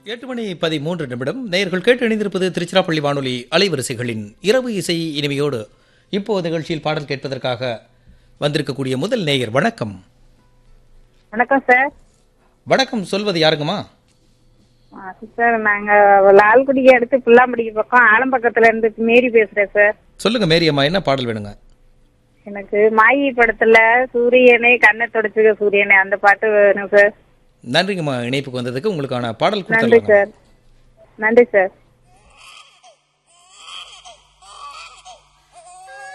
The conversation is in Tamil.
எட்டு மணி பதிமூன்று நிமிடம் நேயர்கள் கேட்டு இணைந்திருப்பது திருச்சிராப்பள்ளி வானொலி அலைவரிசைகளின் இரவு இசை இனிமையோடு இப்போ நிகழ்ச்சியில் பாடல் கேட்பதற்காக வந்திருக்கக்கூடிய முதல் நேயர் வணக்கம் வணக்கம் சார் வணக்கம் சொல்வது யாருங்கம்மா ஆ, சார் நாங்க லால்குடிக்கு அடுத்து புல்லாம்படிக்கு பக்கம் ஆலம்பக்கத்துல இருந்து மேரி பேசுறேன் சார் சொல்லுங்க மேரியம்மா என்ன பாடல் வேணுங்க எனக்கு மாயி படத்துல சூரியனே கண்ணை தொடச்சுக்க சூரியனே அந்த பாட்டு வேணும் சார் நன்றிங்கம்மா இணைப்புக்கு வந்ததுக்கு உங்களுக்கான பாடல் நன்றி கொடுத்துருங்க சார் நன்றி சார்